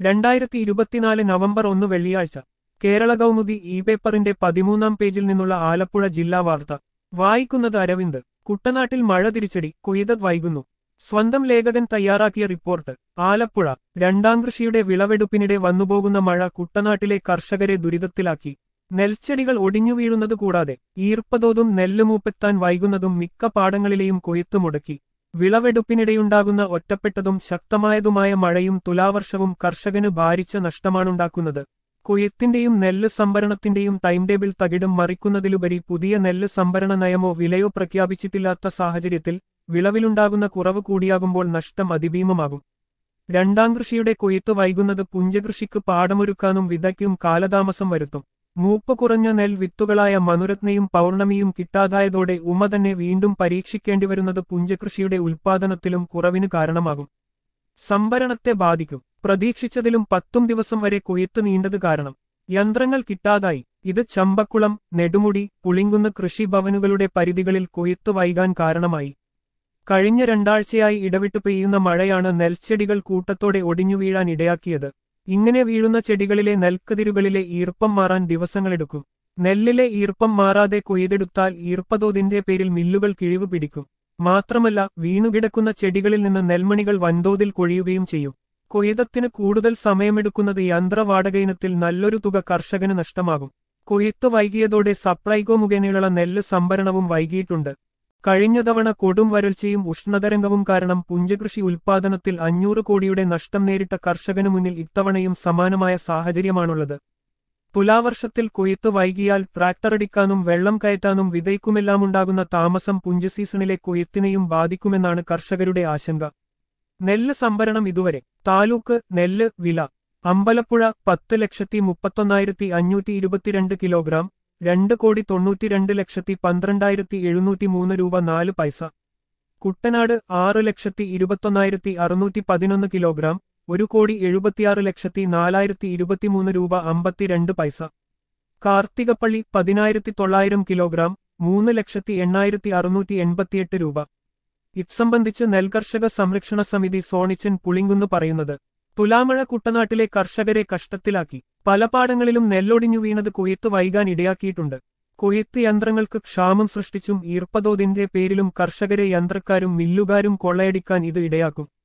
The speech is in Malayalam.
രണ്ടായിരത്തി ഇരുപത്തിനാല് നവംബർ ഒന്ന് വെള്ളിയാഴ്ച കേരള കൗമുദി ഇ പേപ്പറിന്റെ പതിമൂന്നാം പേജിൽ നിന്നുള്ള ആലപ്പുഴ ജില്ലാ വാർത്ത വായിക്കുന്നത് അരവിന്ദ് കുട്ടനാട്ടിൽ മഴ തിരിച്ചടി കൊയ്തത് വൈകുന്നു സ്വന്തം ലേഖകൻ തയ്യാറാക്കിയ റിപ്പോർട്ട് ആലപ്പുഴ രണ്ടാം കൃഷിയുടെ വിളവെടുപ്പിനിടെ വന്നുപോകുന്ന മഴ കുട്ടനാട്ടിലെ കർഷകരെ ദുരിതത്തിലാക്കി നെൽച്ചെടികൾ ഒടിഞ്ഞു വീഴുന്നത് കൂടാതെ ഈർപ്പതോതും നെല്ല് മൂപ്പെത്താൻ വൈകുന്നതും മിക്ക പാടങ്ങളിലെയും കൊയ്ത്തു മുടക്കി വിളവെടുപ്പിനിടെയുണ്ടാകുന്ന ഒറ്റപ്പെട്ടതും ശക്തമായതുമായ മഴയും തുലാവർഷവും കർഷകന് ഭാരിച്ച നഷ്ടമാണുണ്ടാക്കുന്നത് കൊയ്ത്തിന്റെയും നെല്ല് സംഭരണത്തിന്റെയും ടൈം ടേബിൾ തകിടം മറിക്കുന്നതിലുപരി പുതിയ നെല്ല് സംഭരണ നയമോ വിലയോ പ്രഖ്യാപിച്ചിട്ടില്ലാത്ത സാഹചര്യത്തിൽ വിളവിലുണ്ടാകുന്ന കുറവ് കൂടിയാകുമ്പോൾ നഷ്ടം അതിഭീമമാകും രണ്ടാം കൃഷിയുടെ കൊയ്ത്ത് വൈകുന്നത് പുഞ്ചകൃഷിക്ക് പാടമൊരുക്കാനും വിതയ്ക്കും കാലതാമസം വരുത്തും മൂപ്പ് കുറഞ്ഞ നെൽ വിത്തുകളായ മനുരത്നയും പൗർണമിയും കിട്ടാതായതോടെ ഉമ തന്നെ വീണ്ടും പരീക്ഷിക്കേണ്ടിവരുന്നത് പുഞ്ചകൃഷിയുടെ ഉൽപ്പാദനത്തിലും കുറവിന് കാരണമാകും സംഭരണത്തെ ബാധിക്കും പ്രതീക്ഷിച്ചതിലും പത്തും ദിവസം വരെ കൊയ്ത്ത് നീണ്ടത് കാരണം യന്ത്രങ്ങൾ കിട്ടാതായി ഇത് ചമ്പക്കുളം നെടുമുടി പുളിങ്കുന്ന് കൃഷിഭവനുകളുടെ പരിധികളിൽ കൊയ്ത്ത് വൈകാൻ കാരണമായി കഴിഞ്ഞ രണ്ടാഴ്ചയായി ഇടവിട്ട് പെയ്യുന്ന മഴയാണ് നെൽച്ചെടികൾ കൂട്ടത്തോടെ ഒടിഞ്ഞു വീഴാൻ ഇടയാക്കിയത് ഇങ്ങനെ വീഴുന്ന ചെടികളിലെ നെൽക്കതിരുകളിലെ ഈർപ്പം മാറാൻ ദിവസങ്ങളെടുക്കും നെല്ലിലെ ഈർപ്പം മാറാതെ കൊയ്തെടുത്താൽ ഈർപ്പതോതിന്റെ പേരിൽ മില്ലുകൾ കിഴിവ് പിടിക്കും മാത്രമല്ല വീണുകിടക്കുന്ന ചെടികളിൽ നിന്ന് നെൽമണികൾ വൻതോതിൽ കൊഴിയുകയും ചെയ്യും കൊയ്തത്തിന് കൂടുതൽ സമയമെടുക്കുന്നത് യന്ത്രവാടക ഇനത്തിൽ നല്ലൊരു തുക കർഷകന് നഷ്ടമാകും കൊയ്ത്ത് വൈകിയതോടെ സപ്ലൈകോ മുഖേനയുള്ള നെല്ല് സംഭരണവും വൈകിയിട്ടുണ്ട് കഴിഞ്ഞ തവണ കൊടും വരൾച്ചയും ഉഷ്ണതരംഗവും കാരണം പുഞ്ചകൃഷി ഉൽപ്പാദനത്തിൽ അഞ്ഞൂറ് കോടിയുടെ നഷ്ടം നേരിട്ട കർഷകനു മുന്നിൽ ഇത്തവണയും സമാനമായ സാഹചര്യമാണുള്ളത് തുലാവർഷത്തിൽ കൊയ്ത്ത് വൈകിയാൽ ട്രാക്ടറടിക്കാനും വെള്ളം കയറ്റാനും വിതയ്ക്കുമെല്ലാമുണ്ടാകുന്ന താമസം പുഞ്ച സീസണിലെ കൊയ്ത്തിനെയും ബാധിക്കുമെന്നാണ് കർഷകരുടെ ആശങ്ക നെല്ല് സംഭരണം ഇതുവരെ താലൂക്ക് നെല്ല് വില അമ്പലപ്പുഴ പത്ത് ലക്ഷത്തി മുപ്പത്തൊന്നായിരത്തി അഞ്ഞൂറ്റി ഇരുപത്തിരണ്ട് കിലോഗ്രാം രണ്ട് കോടി തൊണ്ണൂറ്റിരണ്ട് ലക്ഷത്തി പന്ത്രണ്ടായിരത്തി എഴുന്നൂറ്റി മൂന്ന് രൂപ നാല് പൈസ കുട്ടനാട് ആറ് ലക്ഷത്തി ഇരുപത്തൊന്നായിരത്തി അറുന്നൂറ്റി പതിനൊന്ന് കിലോഗ്രാം ഒരു കോടി എഴുപത്തിയാറ് ലക്ഷത്തി നാലായിരത്തി ഇരുപത്തിമൂന്ന് രൂപ അമ്പത്തിരണ്ട് പൈസ കാർത്തികപ്പള്ളി പതിനായിരത്തി തൊള്ളായിരം കിലോഗ്രാം മൂന്ന് ലക്ഷത്തി എണ്ണായിരത്തി അറുന്നൂറ്റി എൺപത്തിയെട്ട് രൂപ ഇത്സംബന്ധിച്ച് നെൽകർഷക സംരക്ഷണ സമിതി സോണിച്ചൻ പുളിങ്കുന്ന് പറയുന്നത് തുലാമഴ കുട്ടനാട്ടിലെ കർഷകരെ കഷ്ടത്തിലാക്കി പല പാടങ്ങളിലും നെല്ലൊടിഞ്ഞു വീണത് കൊയ്ത്ത് വൈകാൻ ഇടയാക്കിയിട്ടുണ്ട് കൊയ്ത്ത് യന്ത്രങ്ങൾക്ക് ക്ഷാമം സൃഷ്ടിച്ചും ഈർപ്പതോതിന്റെ പേരിലും കർഷകരെ യന്ത്രക്കാരും മില്ലുകാരും കൊള്ളയടിക്കാൻ ഇത് ഇടയാക്കും